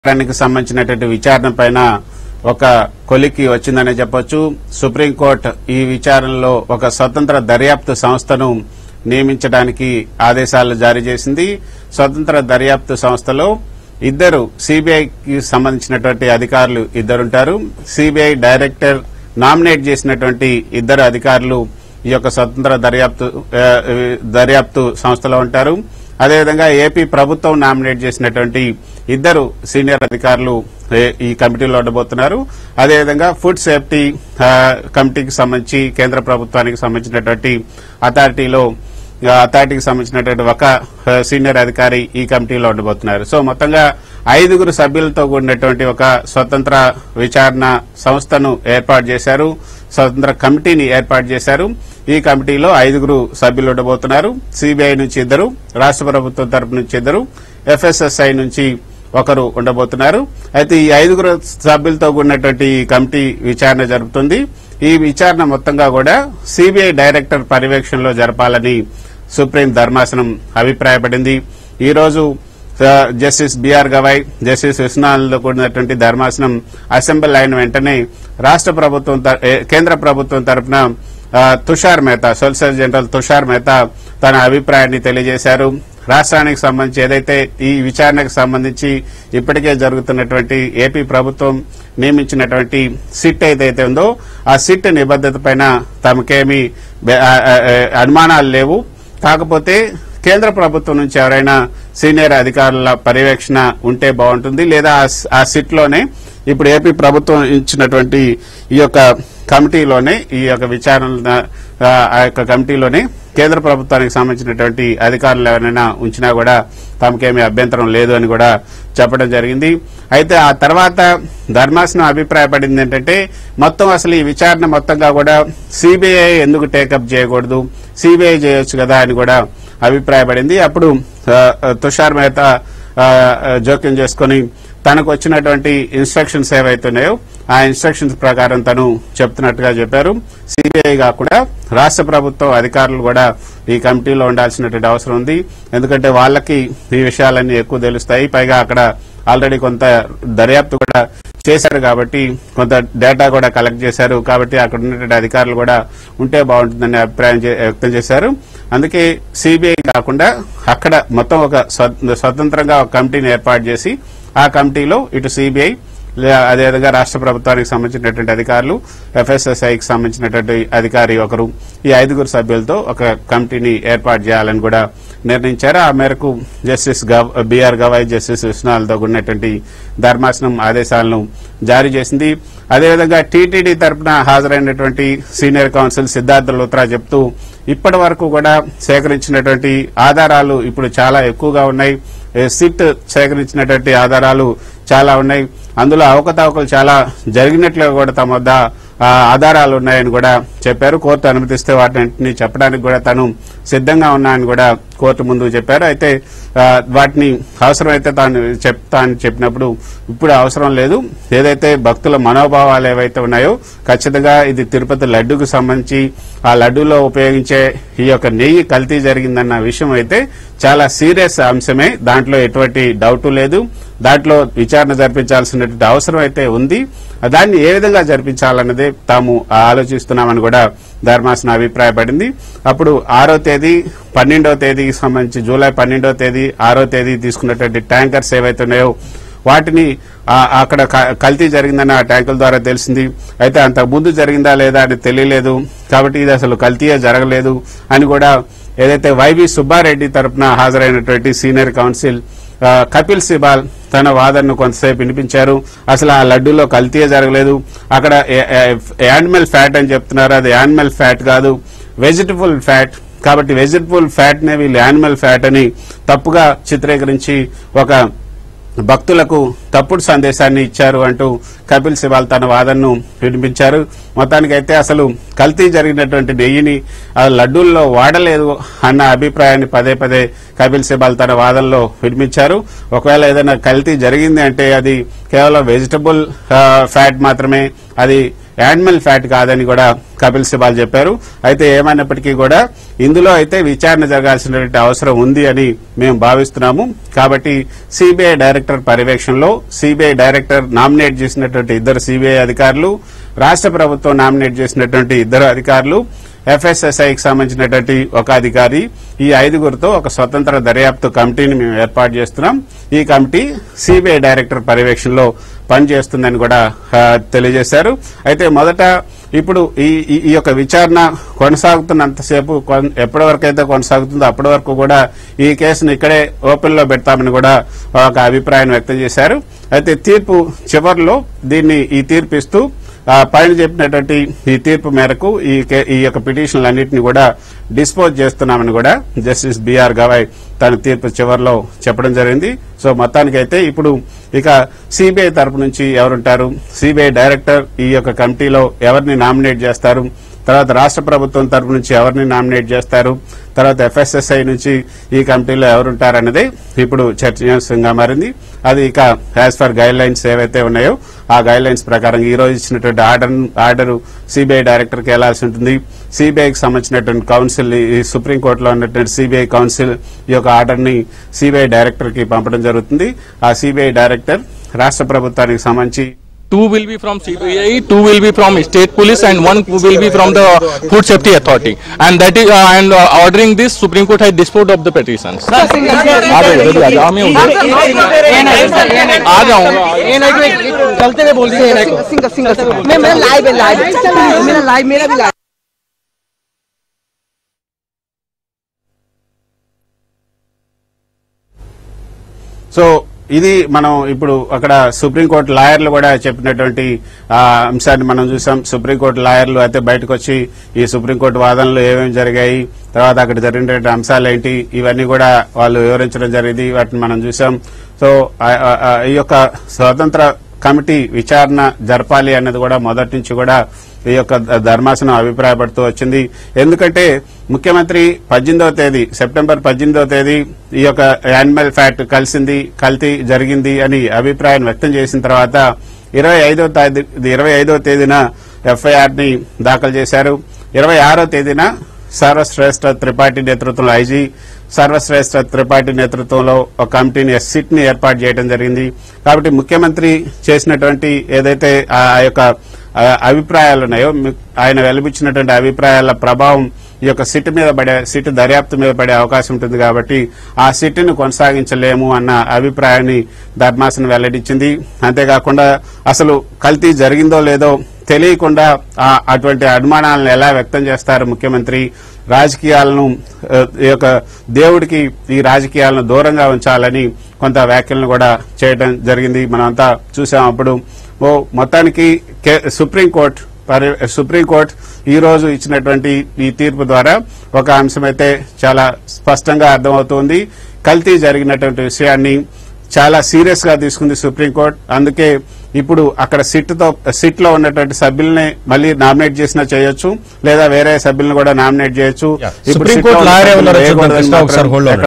దానికి సంబంధించినటువంటి విచారణ పైన ఒక కొలికి వచ్చిందనే చెప్పొచ్చు సుప్రీంకోర్టు ఈ విచారణలో ఒక స్వతంత్ర దర్యాప్తు సంస్థను నియమించడానికి ఆదేశాలు జారీ చేసింది స్వతంత్ర దర్యాప్తు సంస్థలో ఇద్దరు సిబిఐకి సంబంధించినటువంటి అధికారులు ఇద్దరుంటారు సిబిఐ డైరెక్టర్ నామినేట్ చేసినటువంటి ఇద్దరు అధికారులు ఈ యొక్క స్వతంత్ర దర్యాప్తు ఆ, దర్యాప్తు సంస్థలో ఉంటారు అదేవిధంగా ఏపీ ప్రభుత్వం నామినేట్ చేసినటువంటి ఇద్దరు సీనియర్ అధికారులు ఏ- ఈ కమిటీలో ఉండబోతున్నారు అదేవిధంగా ఫుడ్ సేఫ్టీ ఆ, కమిటీకి సంబంధించి కేంద్ర ప్రభుత్వానికి సంబంధించినటువంటి అథారిటీలో ఆ, అథారిటీకి సంబంధించినటువంటి ఒక ఆ, సీనియర్ అధికారి ఈ కమిటీలో ఉండబోతున్నారు సో మొత్తంగా ఐదుగురు సభ్యులతో కూడినటువంటి ఒక స్వతంత్ర విచారణ సంస్థను ఏర్పాటు చేశారు స్వతంత్ర కమిటీని ఏర్పాటు చేశారు ఈ కమిటీలో ఐదుగురు సభ్యులు ఉండబోతున్నారు సిబిఐ నుంచి ఇద్దరు రాష్ట్ర ప్రభుత్వం తరపు నుంచి ఇద్దరు ఎఫ్ఎస్ఎస్ఐ నుంచి ఒకరు ఉండబోతున్నారు అయితే ఈ ఐదుగురు సభ్యులతో కూడినటువంటి ఈ కమిటీ విచారణ జరుపుతుంది ఈ విచారణ మొత్తంగా కూడా సిబిఐ డైరెక్టర్ పర్యవేక్షణలో జరపాలని సుప్రీం ధర్మాసనం అభిప్రాయపడింది ఈ రోజు ఆ, జస్టిస్ బిఆర్ గవాయ్ జస్టిస్ విశ్వనాథ్తో కూడినటువంటి ధర్మాసనం అసెంబ్లీ అయిన వెంటనే రాష్ట్ర ప్రభుత్వం తర- ఏ, కేంద్ర ప్రభుత్వం తరఫున ఆ, తుషార్ మెహతా సొలిసిటర్ జనరల్ తుషార్ మెహతా తన అభిప్రాయాన్ని తెలియజేశారు రాష్ట్రానికి సంబంధించి ఏదైతే ఈ విచారణకు సంబంధించి ఇప్పటికే జరుగుతున్నటువంటి ఏపీ ప్రభుత్వం నియమించినటువంటి సిట్ ఏదైతే ఉందో ఆ సిట్ నిబద్దత పైన తమకేమీ బె- ఆ, ఆ, ఆ, అనుమానాలు లేవు కాకపోతే కేంద్ర ప్రభుత్వం నుంచి ఎవరైనా సీనియర్ అధికారుల పర్యవేక్షణ ఉంటే బాగుంటుంది లేదా ఆ స్- ఆ సిట్ లోనే ఇప్పుడు ఏపీ ప్రభుత్వం ఇచ్చినటువంటి ఈ యొక్క కమిటీలోనే ఈ యొక్క విచారణ ఆ, ఆ యొక్క కమిటీలోనే కేంద్ర ప్రభుత్వానికి సంబంధించినటువంటి అధికారులు ఎవరైనా ఉంచినా కూడా తమకేమీ అభ్యంతరం లేదు అని కూడా చెప్పడం జరిగింది అయితే ఆ తర్వాత ధర్మాసనం అభిప్రాయపడింది ఏంటంటే మొత్తం అసలు ఈ విచారణ మొత్తంగా కూడా సిబిఐ ఎందుకు టేకప్ చేయకూడదు సిబిఐ చేయొచ్చు కదా అని కూడా అభిప్రాయపడింది అప్పుడు ఆ, ఆ, తుషార్ మెహతా ఆ, ఆ, జోక్యం చేసుకుని తనకు వచ్చినటువంటి ఇన్స్ట్రక్షన్స్ ఏవైతున్నాయో ఆ ఇన్స్ట్రక్షన్స్ ప్రకారం తను చెప్తున్నట్టుగా చెప్పారు సిబిఐ కాకుండా రాష్ట్ర ప్రభుత్వం అధికారులు కూడా ఈ కమిటీలో ఉండాల్సినటువంటి అవసరం ఉంది ఎందుకంటే వాళ్ళకి ఈ విషయాలన్నీ ఎక్కువ తెలుస్తాయి పైగా అక్కడ ఆల్రెడీ కొంత దర్యాప్తు కూడా చేశారు కాబట్టి కొంత డేటా కూడా కలెక్ట్ చేశారు కాబట్టి అక్కడ ఉన్నటువంటి అధికారులు కూడా ఉంటే బాగుంటుందని అభిప్రాయం చే- వ్యక్తం చేశారు అందుకే సిబిఐ కాకుండా అక్కడ మొత్తం ఒక స్వ- స్వతంత్రంగా ఒక కమిటీని ఏర్పాటు చేసి ఆ కమిటీలో ఇటు సిబిఐ అదేవిధంగా రాష్ట్ర ప్రభుత్వానికి సంబంధించినటువంటి అధికారులు ఎఫ్ఎస్ఎస్ఐకి సంబంధించినటువంటి అధికారి ఒకరు ఈ ఐదుగురు సభ్యులతో ఒక కమిటీని ఏర్పాటు చేయాలని కూడా నిర్ణయించారు ఆ మేరకు జస్టిస్ గవ్- బిఆర్ గవాయ్ జస్టిస్ విశ్వనాథ్తో కూడినటువంటి ధర్మాసనం ఆదేశాలను జారీ చేసింది అదేవిధంగా టీటీడీ తరపున హాజరైనటువంటి సీనియర్ కౌన్సిల్ సిద్ధార్థ లూత్రా చెప్తూ ఇప్పటి వరకు కూడా సేకరించినటువంటి ఆధారాలు ఇప్పుడు చాలా ఎక్కువగా ఉన్నాయి ఏ సిట్ సేకరించినటువంటి ఆధారాలు చాలా ఉన్నాయి అందులో అవకతవకలు చాలా జరిగినట్లుగా కూడా తమ వద్ద ఆ, ఆధారాలు ఉన్నాయని కూడా చెప్పారు కోర్టు అనుమతిస్తే వాటిని చెప్పడానికి కూడా తను సిద్ధంగా ఉన్నాయని కూడా కోర్టు ముందు చెప్పారు అయితే ఆ, వాటిని అవసరమైతే తాను చెప్తా అని చెప్పినప్పుడు ఇప్పుడు అవసరం లేదు ఏదైతే భక్తుల మనోభావాలు ఏవైతే ఉన్నాయో ఖచ్చితంగా ఇది తిరుపతి లడ్డుకు సంబంధించి ఆ లడ్డూలో ఉపయోగించే ఈ యొక్క నెయ్యి కల్తీ జరిగిందన్న విషయం అయితే చాలా సీరియస్ అంశమే దాంట్లో ఎటువంటి డౌట్ లేదు దాంట్లో విచారణ జరిపించాల్సినటువంటి అవసరం అయితే ఉంది దాన్ని ఏ విధంగా జరిపించాలన్నదే తాము ఆలోచిస్తున్నామని కూడా ధర్మాసనం అభిప్రాయపడింది అప్పుడు ఆరో తేదీ పన్నెండో తేదీకి సంబంధించి జూలై పన్నెండో తేదీ ఆరో తేదీ తీసుకున్నటువంటి ట్యాంకర్స్ ఏవైతే ఉన్నాయో వాటిని ఆ, అక్కడ క- కల్తీ జరిగిందని ఆ ట్యాంకుల ద్వారా తెలిసింది అయితే అంతకు ముందు జరిగిందా లేదా అని తెలియలేదు కాబట్టి ఇది అసలు కల్తీయే జరగలేదు అని కూడా ఏదైతే వైవి సుబ్బారెడ్డి తరపున హాజరైనటువంటి సీనియర్ కౌన్సిల్ ఆ, కపిల్ సిబాల్ తన వాదనను కొంతసేపు వినిపించారు అసలు ఆ లడ్డూలో కల్తీయే జరగలేదు అక్కడ యానిమల్ ఫ్యాట్ అని చెప్తున్నారు అది యానిమల్ ఫ్యాట్ కాదు వెజిటబుల్ ఫ్యాట్ కాబట్టి వెజిటబుల్ ఫ్యాట్ నే వీళ్ళు యానిమల్ ఫ్యాట్ అని తప్పుగా చిత్రీకరించి ఒక భక్తులకు తప్పుడు సందేశాన్ని ఇచ్చారు అంటూ కపిల్ సిబాల్ తన వాదనను వినిపించారు మొత్తానికైతే అసలు కల్తీ జరిగినటువంటి నెయ్యిని ఆ లడ్డూల్లో వాడలేదు అన్న అభిప్రాయాన్ని పదే పదే కపిల్ సిబాల్ తన వాదనలో వినిపించారు ఒకవేళ ఏదైనా కల్తీ జరిగింది అంటే అది కేవలం వెజిటబుల్ ఫ్యాట్ మాత్రమే అది యానిమల్ ఫ్యాట్ కాదని కూడా కపిల్ సిబాల్ చెప్పారు అయితే ఏమైనప్పటికీ కూడా ఇందులో అయితే విచారణ జరగాల్సినటువంటి అవసరం ఉంది అని మేము భావిస్తున్నాము కాబట్టి సిబిఐ డైరెక్టర్ పర్యవేక్షణలో సిబిఐ డైరెక్టర్ నామినేట్ చేసినటువంటి ఇద్దరు సిబిఐ అధికారులు రాష్ట్ర ప్రభుత్వం నామినేట్ చేసినటువంటి ఇద్దరు అధికారులు ఎఫ్ఎస్ఎస్ఐకి సంబంధించినటువంటి ఒక అధికారి ఈ ఐదుగురితో ఒక స్వతంత్ర దర్యాప్తు కమిటీని మేము ఏర్పాటు చేస్తున్నాం ఈ కమిటీ సిబిఐ డైరెక్టర్ పర్యవేక్షణలో పనిచేస్తుందని కూడా ఆ, తెలియజేశారు అయితే మొదట ఇప్పుడు ఈ ఈ- ఈ యొక్క విచారణ కొనసాగుతున్నంతసేపు కొన్- ఎప్పటి వరకు అయితే కొనసాగుతుందో అప్పటి వరకు కూడా ఈ కేసును ఇక్కడే ఓపెన్ లో పెడతామని కూడా ఒక అభిప్రాయం వ్యక్తం చేశారు అయితే తీర్పు చివరిలో దీన్ని ఈ తీర్పు ఇస్తూ ఆ, పైన చెప్పినటువంటి ఈ తీర్పు మేరకు ఈ కే- ఈ యొక్క పిటిషన్లన్నింటినీ కూడా డిస్పోజ్ చేస్తున్నామని కూడా జస్టిస్ బిఆర్ గవాయ్ తన తీర్పు చివరిలో చెప్పడం జరిగింది సో మొత్తానికైతే ఇప్పుడు ఇక సిబిఐ తరపు నుంచి ఎవరుంటారు సిబిఐ డైరెక్టర్ ఈ యొక్క కమిటీలో ఎవరిని నామినేట్ చేస్తారు తర్వాత రాష్ట్ర ప్రభుత్వం తరపు నుంచి ఎవరిని నామినేట్ చేస్తారు తర్వాత ఎఫ్ఎస్ఎస్ఐ నుంచి ఈ కమిటీలో ఎవరుంటారన్నది ఇప్పుడు చర్చనీయాంశంగా మారింది అది ఇక యాజ్ ఫర్ గైడ్ లైన్స్ ఏవైతే ఉన్నాయో ఆ గైడ్ లైన్స్ ప్రకారం ఈ రోజు ఇచ్చినటువంటి ఆర్డర్ ఆర్డర్ సిబిఐ డైరెక్టర్ కి వెళ్లాల్సి ఉంటుంది సిబిఐకి సంబంధించినటువంటి కౌన్సిల్ ఈ సుప్రీంకోర్టులో ఉన్నటువంటి సిబిఐ కౌన్సిల్ ఈ యొక్క ఆర్డర్ ని సిబిఐ డైరెక్టర్ కి పంపడం జరుగుతుంది ఆ సిబిఐ డైరెక్టర్ రాష్ట్ర ప్రభుత్వానికి సంబంధించి two will be from CBI, two will be from state police, and one will be from the food safety authority. And that is, uh, and uh, ordering this, Supreme Court has disposed of the petitions. आ जाओ, जल्दी आ जाओ, मैं हूँ। आ जाऊंगा चलते हुए बोल दीजिए सिंगल सिंगल सिंगल मैं मेरा लाइव है लाइव मेरा लाइव मेरा भी लाइव సో ఇది మనం ఇప్పుడు అక్కడ సుప్రీంకోర్టు లాయర్లు కూడా చెప్పినటువంటి ఆ, అంశాన్ని మనం చూసాం సుప్రీంకోర్టు లాయర్లు అయితే బయటకు వచ్చి ఈ సుప్రీంకోర్టు వాదనలు ఏమేమి జరిగాయి తర్వాత అక్కడ జరిగినటువంటి అంశాలు ఏంటి ఇవన్నీ కూడా వాళ్ళు వివరించడం జరిగింది వాటిని మనం చూసాం సో ఆ- ఆ- ఆ ఈ యొక్క స్వతంత్ర కమిటీ విచారణ జరపాలి అన్నది కూడా మొదటి నుంచి కూడా ఈ యొక్క ధ- ధర్మాసనం అభిప్రాయపడుతూ వచ్చింది ఎందుకంటే ముఖ్యమంత్రి పద్దెనిమిదవ తేదీ సెప్టెంబర్ పద్దెనిమిదవ తేదీ ఈ యొక్క యానిమల్ ఫ్యాట్ కలిసింది కల్తీ జరిగింది అని అభిప్రాయం వ్యక్తం చేసిన తర్వాత ఇరవై ఐదో తేదీ ఇరవై ఐదో తేదీన ఎఫ్ఐఆర్ ని దాఖలు చేశారు ఇరవై ఆరో తేదీన సర్వశ్రేష్ఠ త్రిపాఠి నేతృత్వంలో ఐజీ సర్వశ్రేష్ఠ త్రిపాఠి నేతృత్వంలో ఒక కమిటీని సిట్ ని ఏర్పాటు చేయడం జరిగింది కాబట్టి ముఖ్యమంత్రి చేసినటువంటి ఏదైతే ఆ యొక్క ఆ, అభిప్రాయాలు ఉన్నాయో మి- ఆయన వెలిపించినటువంటి అభిప్రాయాల ప్రభావం ఈ యొక్క సిట్ మీద పడే సిట్ దర్యాప్తు మీద పడే అవకాశం ఉంటుంది కాబట్టి ఆ సిట్ను కొనసాగించలేము అన్న అభిప్రాయాన్ని ధర్మాసనం వెల్లడించింది అంతేకాకుండా అసలు కల్తీ జరిగిందో లేదో తెలియకుండా ఆ అటువంటి అనుమానాలను ఎలా వ్యక్తం చేస్తారు ముఖ్యమంత్రి రాజకీయాలను ఆ, ఈ యొక్క దేవుడికి ఈ రాజకీయాలను దూరంగా ఉంచాలని కొంత వ్యాఖ్యలను కూడా చేయడం జరిగింది మనమంతా చూసాం అప్పుడు ఓ మొత్తానికి కే- సుప్రీంకోర్టు పరి- సుప్రీంకోర్టు ఈ రోజు ఇచ్చినటువంటి ఈ తీర్పు ద్వారా ఒక అంశం అయితే చాలా స్పష్టంగా అర్థమవుతోంది కల్తీ జరిగినటువంటి విషయాన్ని చాలా సీరియస్ గా తీసుకుంది సుప్రీంకోర్టు అందుకే ఇప్పుడు అక్కడ సిట్ తో సిట్ లో ఉన్నటువంటి సభ్యుల్ని మళ్ళీ నామినేట్ చేసినా చేయొచ్చు లేదా వేరే సభ్యులను కూడా నామినేట్ చేయొచ్చు Yeah. ఇప్పుడు సుప్రీం sit లో కోర్టు ఉన్న లాయర్ సభ్యులు ఎవరో చూద్దాం. వేయకూడదని కృష్ణ ఒకసారి మాత్రం hold on.